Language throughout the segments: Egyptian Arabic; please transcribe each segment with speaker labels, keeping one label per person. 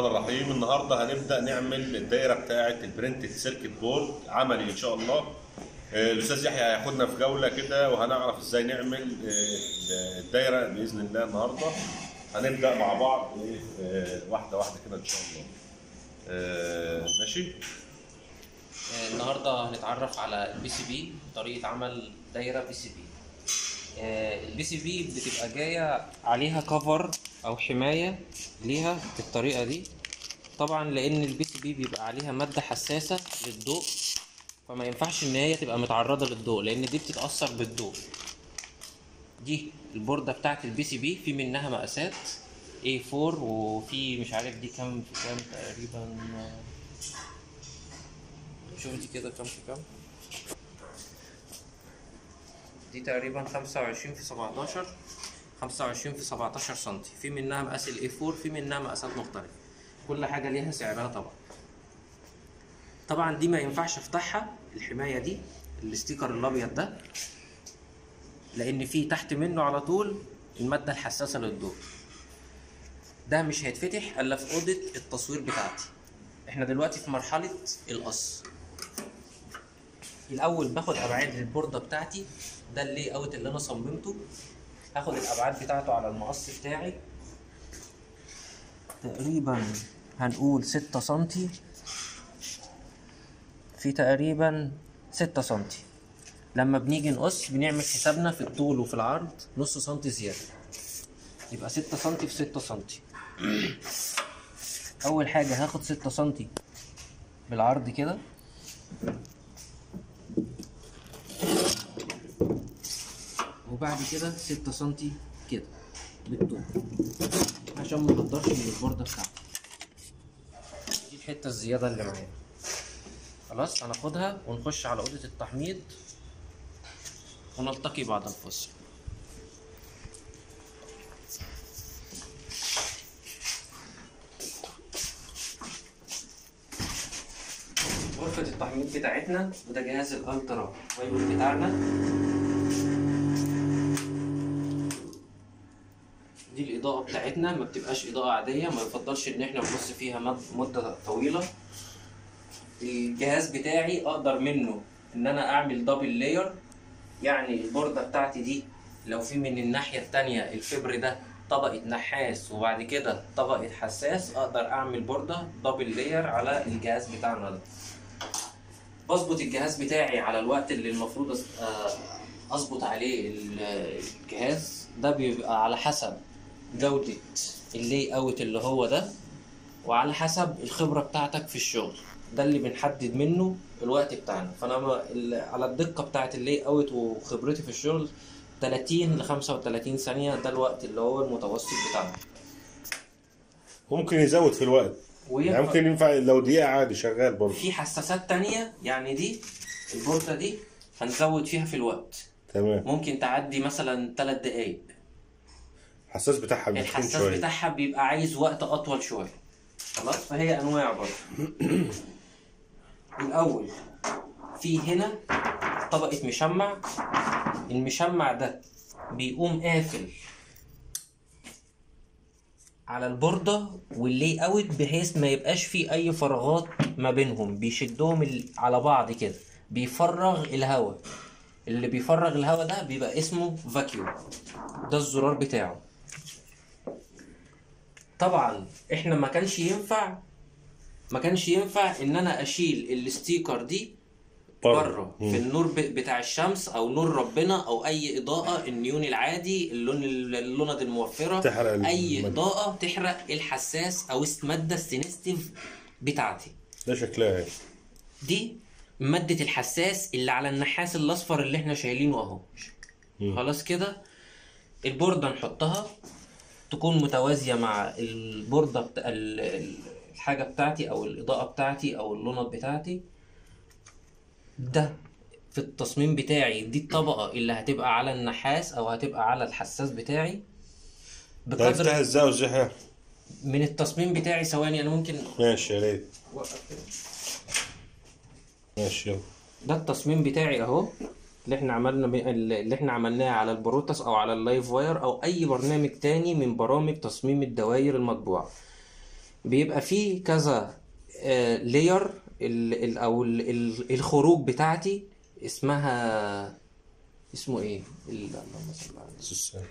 Speaker 1: الرحمن الرحيم النهارده هنبدا نعمل الدايره بتاعه البرنتد سيركت بورد عملي ان شاء الله آه، الاستاذ يحيى هياخدنا في جوله كده وهنعرف ازاي نعمل آه، الدايره باذن الله النهارده هنبدا مع بعض إيه، آه، واحده واحده كده ان شاء الله آه، ماشي
Speaker 2: النهارده هنتعرف على البي سي بي طريقه عمل دايره بي سي بي البي سي بي بتبقى جايه عليها كفر او حمايه ليها بالطريقه دي طبعا لان البي سي بي بيبقى عليها ماده حساسه للضوء فما ينفعش ان هي تبقى متعرضه للضوء لان دي بتتاثر بالضوء دي البورده بتاعت البي سي بي في منها مقاسات A4 وفي مش عارف دي كام في كام تقريبا شوف دي كده كام في كام دي تقريبا خمسة وعشرين في سبعتاشر خمسة وعشرين في سبعتاشر سنتي في منها مقاس الاي فور في منها مقاسات مختلفة كل حاجة ليها سعرها طبعا طبعا دي ما ينفعش افتحها الحماية دي الاستيكر الابيض ده لان في تحت منه على طول المادة الحساسة للضوء ده مش هيتفتح الا في اوضة التصوير بتاعتي احنا دلوقتي في مرحلة القص الاول باخد ابعاد البورده بتاعتي ده اللي اوت اللي انا صممته هاخد الابعاد بتاعته على المقص بتاعي تقريبا هنقول ستة سنتي في تقريبا ستة سنتي لما بنيجي نقص بنعمل حسابنا في الطول وفي العرض نص سنتي زيادة يبقى ستة سنتي في ستة سنتي أول حاجة هاخد ستة سنتي بالعرض كده وبعد كده ستة سنتي كده بالطول عشان ما نقدرش من البوردة بتاعتي دي الحتة الزيادة اللي معايا خلاص هناخدها ونخش على أوضة التحميض ونلتقي بعد الفصل غرفة التحميض بتاعتنا وده جهاز الالترا فايبر بتاعنا دي الإضاءة بتاعتنا ما بتبقاش إضاءة عادية ما يفضلش إن احنا نبص فيها مد- مدة طويلة الجهاز بتاعي أقدر منه إن أنا أعمل دبل لاير يعني البوردة بتاعتي دي لو في من الناحية التانية الفبر ده طبقة نحاس وبعد كده طبقة حساس أقدر أعمل بوردة دبل لاير على الجهاز بتاعنا ده بظبط الجهاز بتاعي على الوقت اللي المفروض أس- آه، اظبط عليه ال- الجهاز ده بيبقى على حسب جودة اللي اوت اللي هو ده وعلى حسب الخبرة بتاعتك في الشغل ده اللي بنحدد منه الوقت بتاعنا فانا ما- ال- على الدقة بتاعت اللي اوت وخبرتي في الشغل 30 ل 35 ثانية ده الوقت اللي هو المتوسط بتاعنا
Speaker 1: ممكن يزود في الوقت يعني
Speaker 2: وينفع-
Speaker 1: ممكن ينفع لو دقيقه عادي شغال برضه
Speaker 2: في حساسات تانية يعني دي البوردة دي هنزود فيها في الوقت
Speaker 1: تمام
Speaker 2: ممكن تعدي مثلا 3 دقايق
Speaker 1: الحساس بتاعها بيكون
Speaker 2: الحساس
Speaker 1: شويه
Speaker 2: بتاعها بيبقى عايز وقت اطول شويه خلاص فهي انواع برضه الاول في هنا طبقه مشمع المشمع ده بيقوم قافل على البوردة واللي اوت بحيث ما يبقاش في اي فراغات ما بينهم بيشدهم ال- على بعض كده بيفرغ الهواء اللي بيفرغ الهواء ده بيبقى اسمه فاكيوم ده الزرار بتاعه طبعا احنا ما كانش ينفع ما كانش ينفع ان انا اشيل الستيكر دي بره في النور ب- بتاع الشمس او نور ربنا او اي اضاءه النيون العادي اللون اللوند الموفره
Speaker 1: تحرق ال-
Speaker 2: اي
Speaker 1: المادة.
Speaker 2: اضاءه تحرق الحساس او الماده السينستيف بتاعتي
Speaker 1: ده شكلها هيك
Speaker 2: دي ماده الحساس اللي على النحاس الاصفر اللي احنا شايلينه اهو
Speaker 1: مم.
Speaker 2: خلاص كده البوردة نحطها تكون متوازية مع البوردة بتا... ال- ال- الحاجة بتاعتي أو الإضاءة بتاعتي أو اللوند بتاعتي ده في التصميم بتاعي دي الطبقة اللي هتبقى على النحاس أو هتبقى على الحساس بتاعي
Speaker 1: ده يفتح
Speaker 2: بقدر
Speaker 1: ازاي وازاي
Speaker 2: من التصميم بتاعي ثواني أنا ممكن
Speaker 1: ماشي يا ريت
Speaker 2: أوقف كده.
Speaker 1: ماشي يلا
Speaker 2: ده التصميم بتاعي اهو اللي احنا عملنا ب- اللي احنا عملناه على البروتاس او على اللايف واير او اي برنامج تاني من برامج تصميم الدوائر المطبوعة بيبقى فيه كذا لاير او ال- ال- الخروج بتاعتي اسمها اسمه ايه ال- اللهم صل على النبي.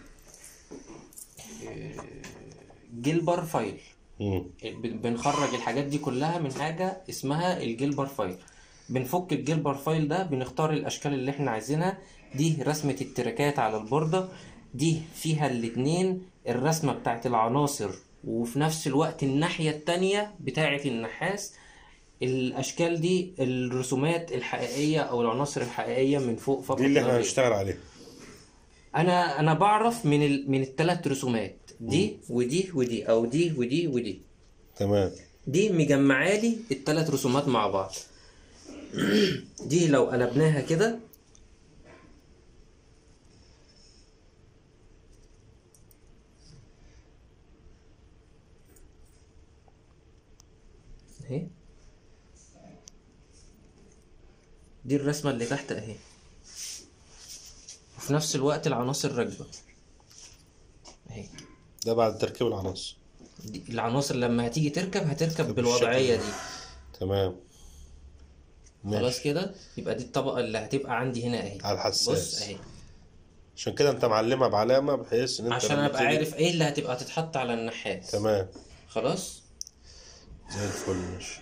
Speaker 2: جيلبر فايل
Speaker 1: مم.
Speaker 2: بن- بنخرج الحاجات دي كلها من حاجة اسمها الجيلبر فايل بنفك الجيلبر فايل ده بنختار الأشكال اللي احنا عايزينها دي رسمة التراكات على البوردة دي فيها الاتنين الرسمة بتاعت العناصر وفي نفس الوقت الناحية التانية بتاعت النحاس الأشكال دي الرسومات الحقيقية أو العناصر الحقيقية من فوق فقط
Speaker 1: دي اللي
Speaker 2: لا
Speaker 1: احنا
Speaker 2: غير.
Speaker 1: هنشتغل عليها
Speaker 2: انا انا بعرف من ال... من الثلاث رسومات دي ودي ودي او دي ودي ودي
Speaker 1: تمام
Speaker 2: دي مجمعالي الثلاث رسومات مع بعض دي لو قلبناها كده اهي دي الرسمة اللي تحت اهي وفي نفس الوقت العناصر راكبة اهي
Speaker 1: ده بعد تركيب العناصر
Speaker 2: دي العناصر لما هتيجي تركب هتركب
Speaker 1: بالشكل
Speaker 2: بالوضعية
Speaker 1: ده.
Speaker 2: دي
Speaker 1: تمام
Speaker 2: خلاص
Speaker 1: ماشي
Speaker 2: كده يبقى دي الطبقة اللي هتبقى عندي هنا اهي
Speaker 1: على الحساس.
Speaker 2: بص اهي
Speaker 1: عشان كده انت معلمها بعلامه بحيث ان انت
Speaker 2: عشان
Speaker 1: لما
Speaker 2: ابقى
Speaker 1: تيجي-
Speaker 2: عارف ايه اللي هتبقى تتحط على النحاس
Speaker 1: تمام
Speaker 2: خلاص
Speaker 1: زي الفل ماشي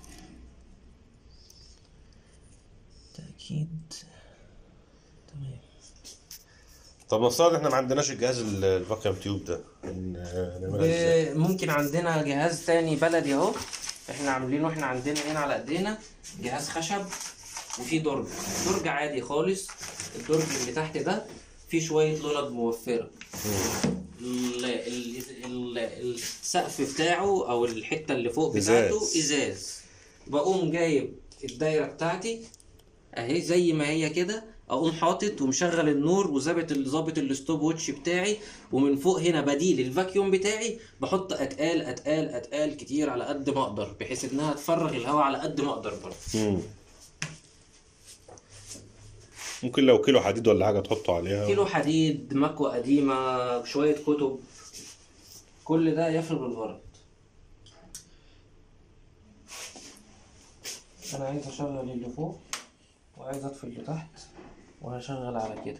Speaker 2: تأكيد تمام
Speaker 1: طب نفترض احنا ما عندناش الجهاز ال- الفاكيوم تيوب ده ن- نعملها ازاي؟
Speaker 2: ممكن عندنا جهاز تاني بلدي اهو احنا عاملينه احنا عندنا هنا على ايدينا جهاز خشب وفيه درج درج عادي خالص الدرج اللي تحت ده فيه شوية لولب موفرة ال- ال- ال- السقف بتاعه او الحتة اللي فوق بتاعته
Speaker 1: إزاز.
Speaker 2: ازاز بقوم جايب الدايرة بتاعتي اهي زي ما هي كده اقوم حاطط ومشغل النور وظابط ظابط الستوب ووتش بتاعي ومن فوق هنا بديل الفاكيوم بتاعي بحط اتقال اتقال اتقال كتير على قد ما اقدر بحيث انها تفرغ الهواء على قد ما اقدر برضه
Speaker 1: مم. ممكن لو كيلو حديد ولا حاجه تحطه عليها
Speaker 2: كيلو حديد مكوى قديمة شوية كتب كل ده يفرغ الغرض انا عايز اشغل اللي فوق وعايز اطفي اللي تحت وهشغل على كده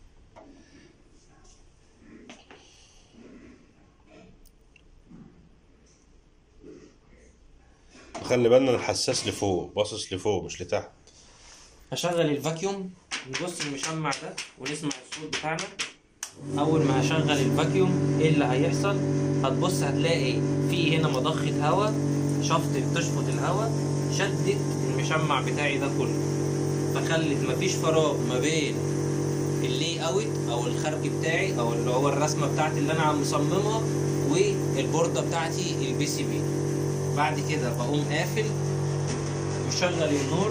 Speaker 1: خلي بالنا الحساس لفوق باصص لفوق مش لتحت
Speaker 2: هشغل الفاكيوم نبص المشمع ده ونسمع الصوت بتاعنا اول ما هشغل الفاكيوم ايه اللي هيحصل هتبص هتلاقي في هنا مضخة هواء شفط بتشفط الهواء شدت المشمع بتاعي ده كله فخلت مفيش فراغ ما بين اللي اوت او الخرج بتاعي او اللي هو الرسمه بتاعتي اللي انا عم مصممها والبورده بتاعتي البي سي بي بعد كده بقوم قافل مشغل النور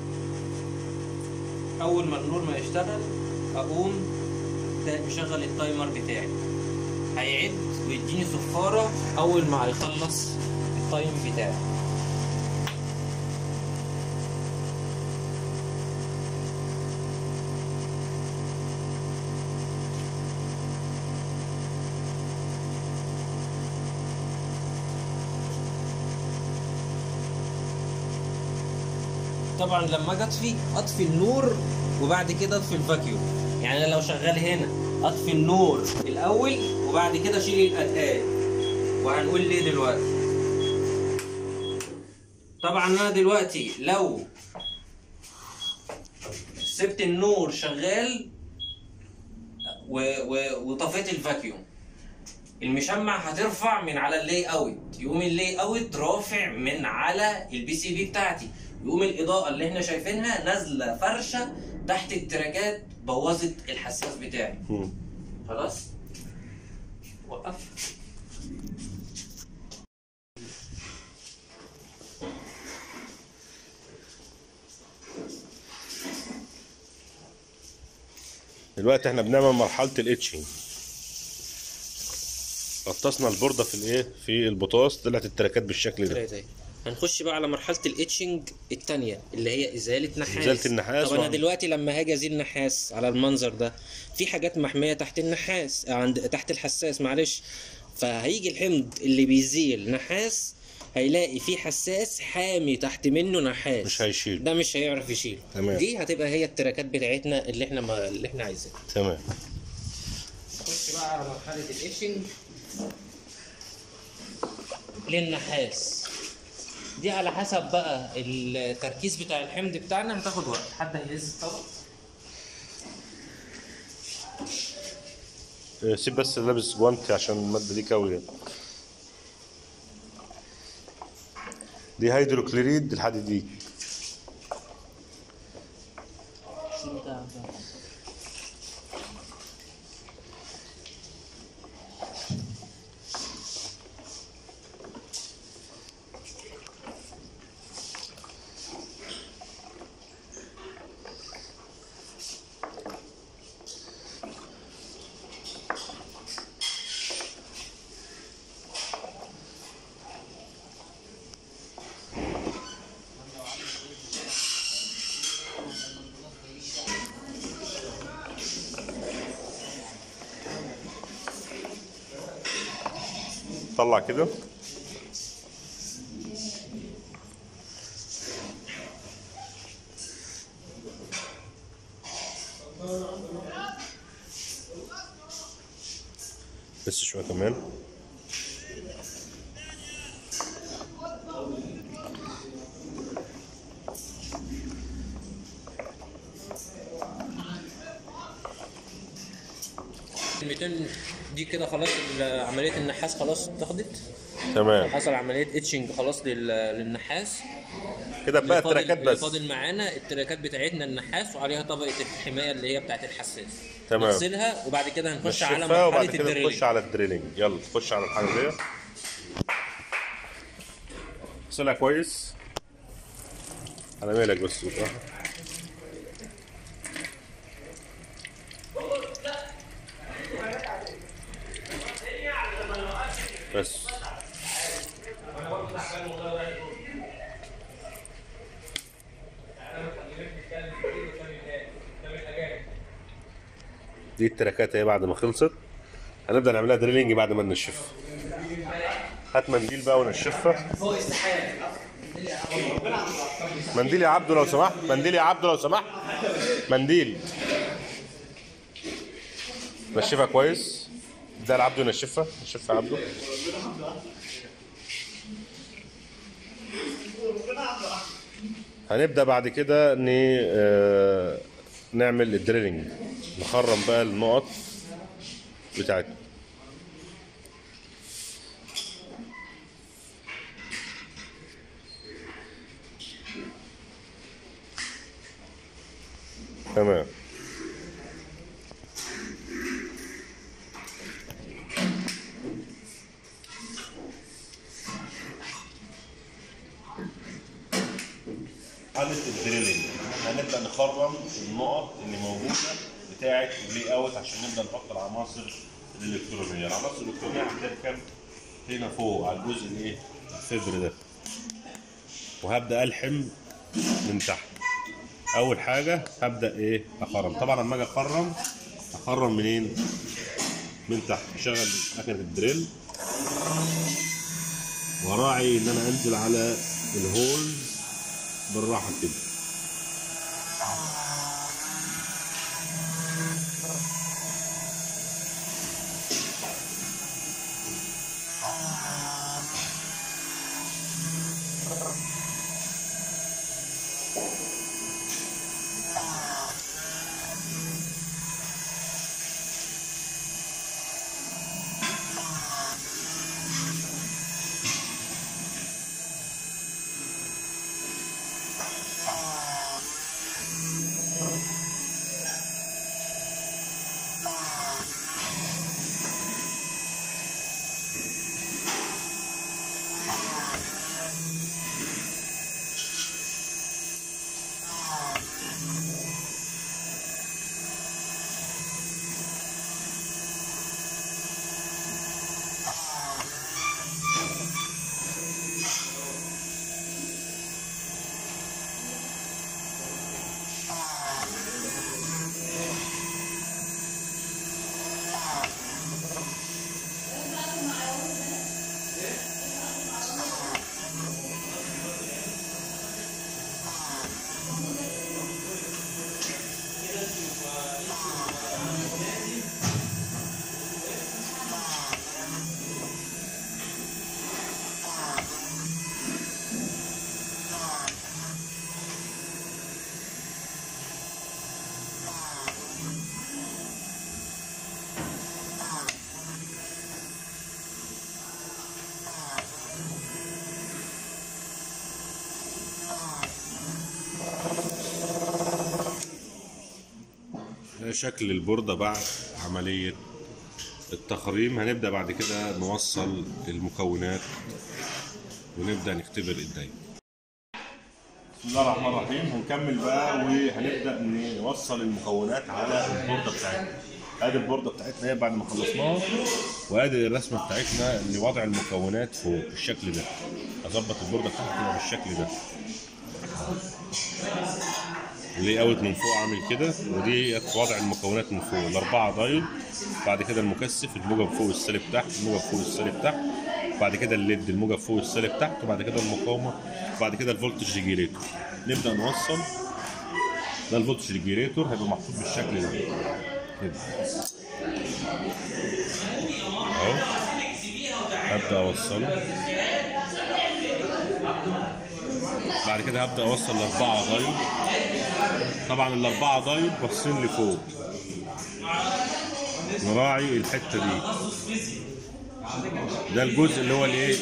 Speaker 2: اول ما النور ما يشتغل اقوم تا- مشغل التايمر بتاعي هيعد ويديني صفارة اول ما هيخلص التايم بتاعي طبعا لما اجي اطفي اطفي النور وبعد كده اطفي الفاكيوم يعني انا لو شغال هنا اطفي النور الاول وبعد كده اشيل الاتقال وهنقول ليه دلوقتي طبعا انا دلوقتي لو سبت النور شغال و... و... وطفيت الفاكيوم المشمع هترفع من على اللي اوت يقوم اللي اوت رافع من على البي سي بي بتاعتي يقوم الاضاءه اللي احنا شايفينها نازله فرشه تحت التراكات بوظت الحساس بتاعي
Speaker 1: مم.
Speaker 2: خلاص وقف
Speaker 1: دلوقتي احنا بنعمل مرحله الاتشنج غطسنا البورده في الايه في البطاس طلعت التراكات بالشكل ده
Speaker 2: ثلاثة هنخش بقى على مرحلة الاتشنج التانية اللي هي إزالة نحاس
Speaker 1: إزالة النحاس
Speaker 2: طب أنا
Speaker 1: وعن-
Speaker 2: دلوقتي لما هاجي أزيل نحاس على المنظر ده في حاجات محمية تحت النحاس عند تحت الحساس معلش فهيجي الحمض اللي بيزيل نحاس هيلاقي في حساس حامي تحت منه نحاس
Speaker 1: مش هيشيل
Speaker 2: ده مش هيعرف يشيل
Speaker 1: تمام.
Speaker 2: دي هتبقى هي التراكات بتاعتنا اللي احنا ما اللي احنا عايزينها
Speaker 1: تمام
Speaker 2: نخش بقى على مرحله الايشنج للنحاس دي على حسب بقى التركيز بتاع الحمض بتاعنا هتاخد وقت حد هيهز الطبق
Speaker 1: آه، سيب بس لابس جوانتي عشان المادة دي كاوية دي هيدروكلوريد الحديديك
Speaker 2: شو ده ده؟
Speaker 1: طلع كده بس شوية كمان
Speaker 2: ال 200 دي كده خلاص ال- عمليه النحاس خلاص اتاخدت
Speaker 1: تمام
Speaker 2: حصل عمليه اتشنج خلاص لل- للنحاس
Speaker 1: كده بقى
Speaker 2: اللي فاضل-
Speaker 1: تراكات
Speaker 2: اللي
Speaker 1: بس
Speaker 2: فاضل معانا التراكات بتاعتنا النحاس وعليها طبقه الحمايه اللي هي بتاعت الحساس
Speaker 1: تمام.
Speaker 2: نغسلها وبعد كده هنخش على
Speaker 1: نشفها وبعد
Speaker 2: مرحله
Speaker 1: كده نخش
Speaker 2: الدريلينج
Speaker 1: على الدريلينج يلا نخش على الحنفية اغسلها كويس على مالك بس بالراحة بس دي التراكات اهي بعد ما خلصت هنبدا نعملها دريلينج بعد ما ننشفها هات منديل بقى ونشفها منديل يا عبدو لو سمحت منديل يا عبدو لو سمحت منديل نشفها كويس ده لعبدو ينشفها نشفها يا عبدو هنبدا بعد كده ن آه، نعمل الدريلينج نخرم بقى النقط بتاعتنا تمام حالة الدريلينج هنبدأ نخرم النقط اللي موجودة بتاعة اللاي اوت عشان نبدأ نحط العناصر الإلكترونية، العناصر الإلكترونية هتركب هنا فوق على الجزء الايه؟ الفبر ده. وهبدأ ألحم من تحت. أول حاجة هبدأ إيه؟ أخرم، طبعا لما أجي أخرم أخرم منين؟ من تحت، أشغل مكنة الدريل وراعي إن أنا أنزل على الهولز بالراحة كده ده شكل البوردة بعد عملية التخريم هنبدأ بعد كده نوصل المكونات ونبدأ نختبر الدايرة بسم الله الرحمن الرحيم هنكمل بقى وهنبدأ نوصل المكونات على البوردة بتاعتنا ادي البوردة بتاعتنا اهي بعد ما خلصناها وادي الرسمة بتاعتنا لوضع المكونات فوق بالشكل ده اظبط البوردة بتاعتي تبقى بالشكل ده اللي اوت من فوق عامل كده ودي وضع المكونات من فوق الاربعه دايل بعد كده المكثف الموجب فوق والسالب تحت الموجب فوق والسالب تحت بعد كده الليد الموجب فوق والسالب تحت وبعد كده المقاومه وبعد كده الفولتج ريجيليتور نبدا نوصل ده الفولتج ريجيليتور هيبقى محطوط بالشكل ده كده اهو هبدا اوصله بعد كده هبدا اوصل الاربعه دايل طبعا الاربعه دايل باصين لفوق نراعي الحته دي ده الجزء اللي هو الايه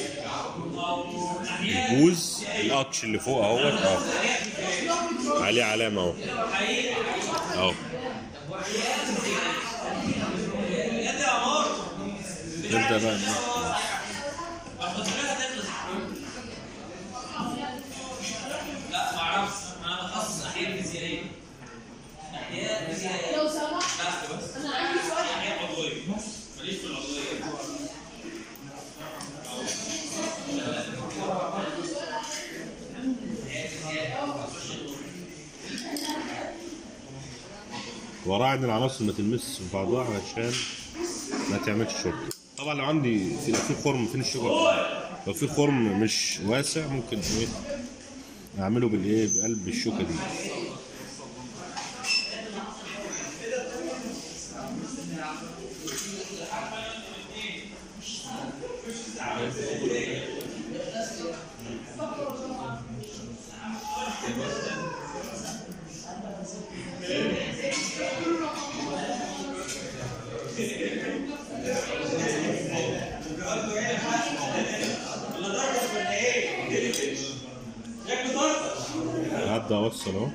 Speaker 1: الجوز القطش اللي فوق اهوت اهو عليه علامه اهو اهو نبدا بقى
Speaker 3: لا ما اعرفش انا بتخصص احياء فيزيائيه احياء فيزيائيه
Speaker 4: لو سمحت
Speaker 3: لا بس
Speaker 4: انا عندي سؤال
Speaker 3: احياء عضويه ماليش في العضويه
Speaker 1: وراعي ان العناصر ما تلمسش في بعضها علشان ما تعملش شوك طبعا لو عندي في لو في خرم فين الشجر لو في خرم مش واسع ممكن ايه اعمله بالايه بقلب الشوكه دي هبدا اوصل اهو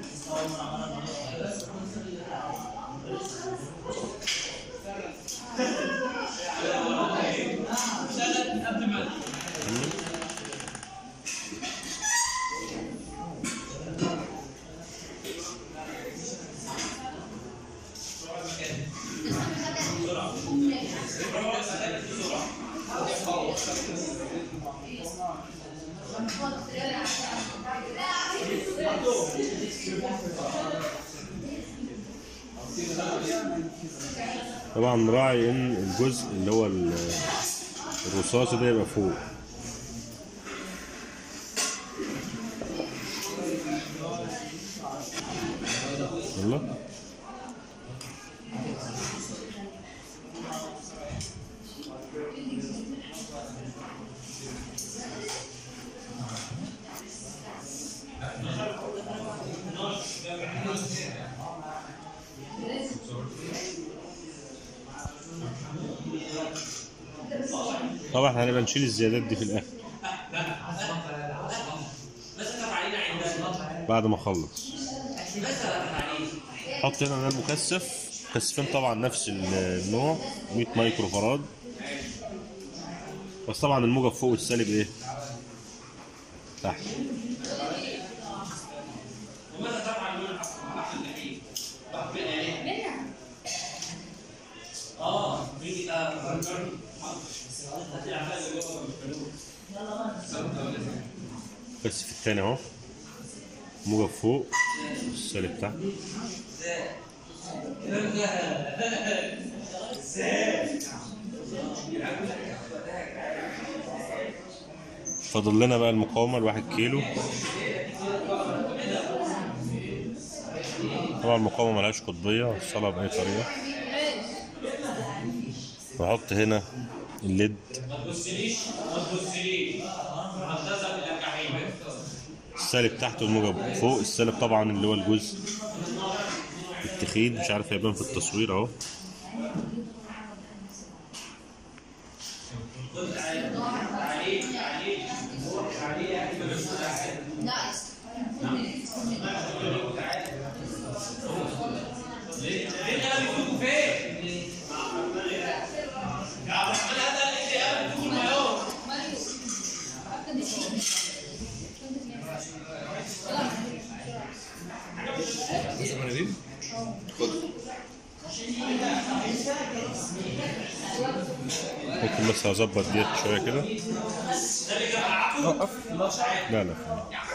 Speaker 1: طبعا نراعي ان الجزء اللي هو ال- الرصاصي ده يبقى فوق يلا طبعا احنا هنبقى نشيل الزيادات دي في الاخر بعد ما اخلص حط هنا ده المكثف مكثفين طبعا نفس النوع 100 مايكرو فراد بس طبعا الموجب فوق والسالب ايه تحت بس في التاني اهو موجب فوق السالب تحت فاضل لنا بقى المقاومة الواحد كيلو طبعا المقاومة ملهاش قطبية وصلها بأي طريقة بحط هنا الليد السالب تحت والموجب فوق السالب طبعا اللي هو الجزء التخين مش عارف هيبان في التصوير اهو
Speaker 4: نايس مناديل
Speaker 1: ممكن بس هظبط ديت شويه كده
Speaker 4: وقف
Speaker 1: لا لا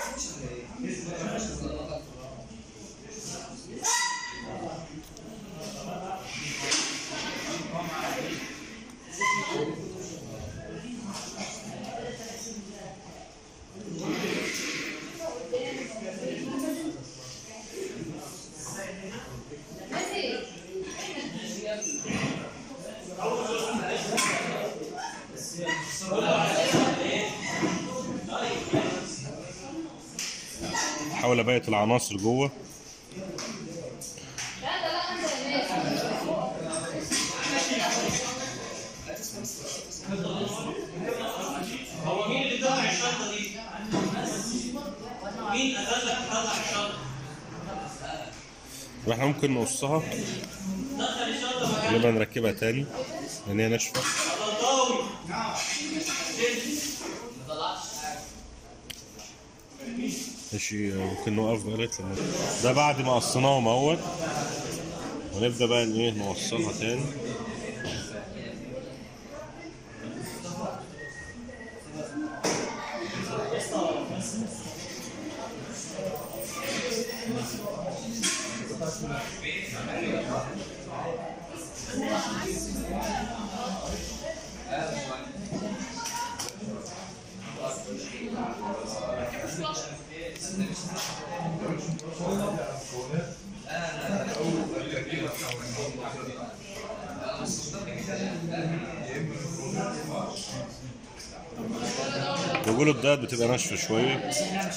Speaker 1: حاول ابيت العناصر جوه
Speaker 3: هو مين اللي طلع الشنطه دي؟ مين قال لك تطلع الشنطه؟
Speaker 1: واحنا ممكن نقصها
Speaker 3: دخل الشنطه مكان
Speaker 1: نبقى نركبها تاني لان هي ناشفه
Speaker 3: الضوي
Speaker 1: ماشي ممكن نوقف بقى لغايه لما ده بعد ما قصيناهم اهوت ونبدا بقى ان ايه نوصلها تاني بيقولوا الدهب بتبقى ناشفه شويه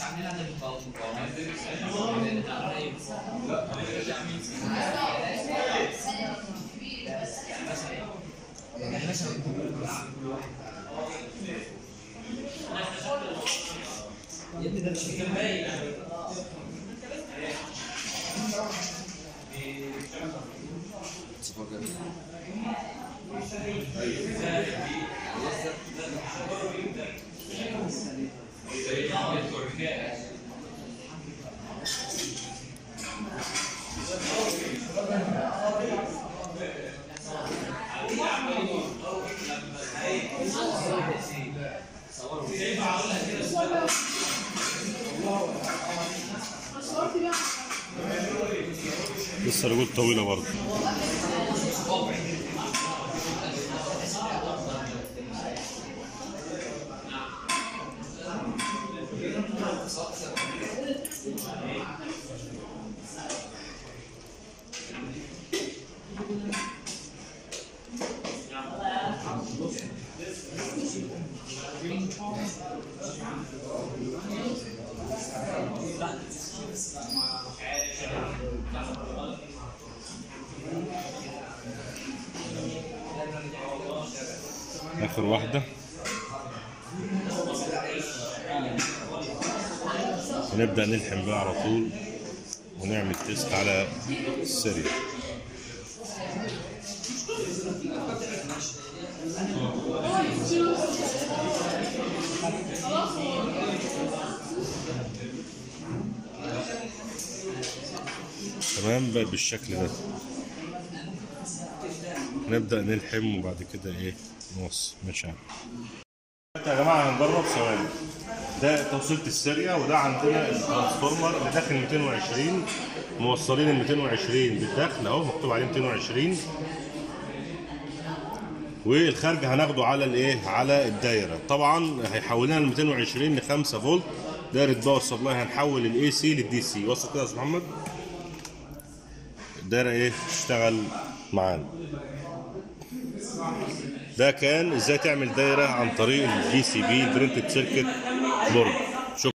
Speaker 1: لسه رجول طويله برضه اخر واحده ونبدا نلحم بقى على طول ونعمل تيست على السريع تمام بقى بالشكل ده نبدأ نلحم وبعد كده ايه نوصل ماشي يا جماعة هنجرب ثواني ده توصيلة السريع وده عندنا الترانسفورمر اللي داخل 220 موصلين ال 220 بالداخل اهو مكتوب عليه 220 والخارج هناخده على الايه على الدايره طبعا هيحولنا ال 220 ل 5 فولت دايره باور سبلاي هنحول الاي سي للدي سي وصل كده يا استاذ محمد الدايره ايه تشتغل معانا ده كان ازاي تعمل دايره عن طريق الدي سي بي برنتد سيركت بورد